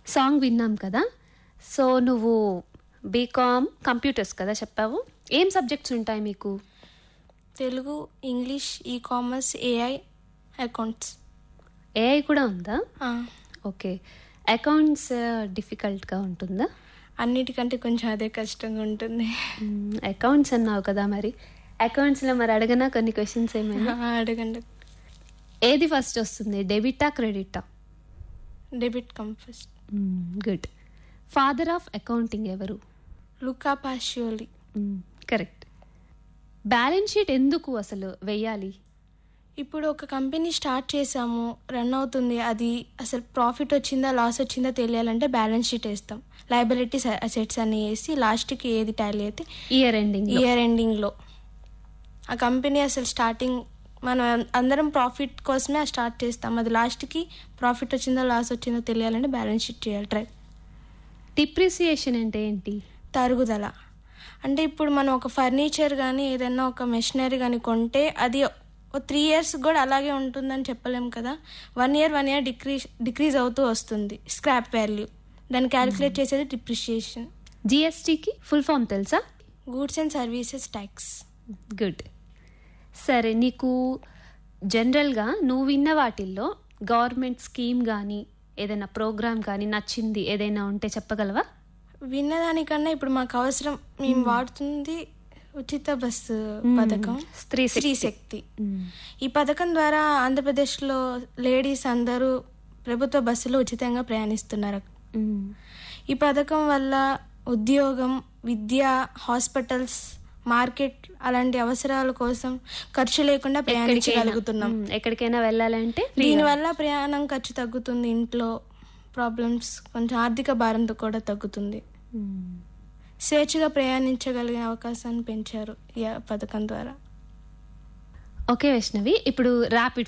Song విన్నాం కదా so నువ్వు బీకామ్ కంప్యూటర్స్ కదా చెప్పావు ఏం సబ్జెక్ట్స్ ఉంటాయి మీకు తెలుగు ఇంగ్లీష్ ఈ కామర్స్ ఏఐ అకౌంట్స్ ఏఐ కూడా ఉందా ఓకే అకౌంట్స్ డిఫికల్ట్గా ఉంటుందా అన్నిటికంటే కొంచెం అదే కష్టంగా ఉంటుంది అకౌంట్స్ అన్నావు కదా మరి అకౌంట్స్లో మరి అడగనా కొన్ని క్వశ్చన్స్ ఏమైనా ఆ, అడగండి ఏది ఫస్ట్ వస్తుంది డెబిటా క్రెడిటా debit come first good father of accounting ఎవరు Luca Pacioli correct balance sheet ఎందుకు అసలు వెయ్యాలి ఇప్పుడు ఒక కంపెనీ స్టార్ట్ చేసాము రన్ అవుతుంది అది అసలు ప్రాఫిట్ వచ్చిందా లాస్ వచ్చిందా తెలియాలంటే బ్యాలెన్స్ షీట్ వేస్తాం లైబిలిటీస్ అసెట్స్ అన్ని వేసి లాస్ట్కి ఏది టాలీ అయితే ఇయర్ ఎండింగ్ ఇయర్ ఎండింగ్లో ఆ కంపెనీ అసలు స్టార్టింగ్ మనం అందరం ప్రాఫిట్ కోసమే స్టార్ట్ చేస్తాం అది లాస్ట్కి ప్రాఫిట్ వచ్చిందో లాస్ వచ్చిందో తెలియాలంటే బ్యాలెన్స్ షీట్ చేయాలి ట్రై డిప్రిసియేషన్ అంటే ఏంటి తరుగుదల అంటే ఇప్పుడు మనం ఒక ఫర్నిచర్ కానీ ఏదైనా ఒక మెషినరీ కానీ కొంటే అది త్రీ ఇయర్స్ కూడా అలాగే ఉంటుందని చెప్పలేం కదా one year one year decrease decrease అవుతూ వస్తుంది స్క్రాప్ వాల్యూ దాన్ని క్యాలిక్యులేట్ చేసేది డిప్రిషియేషన్ జిఎస్టీకి ఫుల్ ఫామ్ తెలుసా goods and services tax good సరే నీకు జనరల్గా నువ్వు విన్న వాటిల్లో గవర్నమెంట్ స్కీమ్ కానీ ఏదైనా ప్రోగ్రామ్ కానీ నచ్చింది ఏదైనా ఉంటే చెప్పగలవా విన్నదానికన్నా ఇప్పుడు మాకు అవసరం మేము వాడుతుంది ఉచిత బస్సు పథకం స్త్రీ శక్తి. స్త్రీ శక్తి ఈ పథకం ద్వారా ఆంధ్రప్రదేశ్లో లేడీస్ అందరూ ప్రభుత్వ బస్సులో ఉచితంగా ప్రయాణిస్తున్నారు ఈ పథకం వల్ల ఉద్యోగం విద్య హాస్పిటల్స్ మార్కెట్ అలాంటి అవసరాల కోసం ఖర్చు లేకుండా ప్రయాణించగలుగుతున్నాం మ్మ్. ఎక్కడికైనా వెళ్ళాలంటే దీనివల్ల ప్రయాణం ఖర్చు తగ్గుతుంది ఇంట్లో ప్రాబ్లమ్స్ కొంచెం ఆర్థిక భారంతో కూడా తగ్గుతుంది మ్మ్. స్వేచ్ఛగా ప్రయాణించగలిగే అవకాశాన్ని పెంచారు ఈ పథకం ద్వారా ఓకే వైష్ణవి ఇప్పుడు ర్యాపిడ్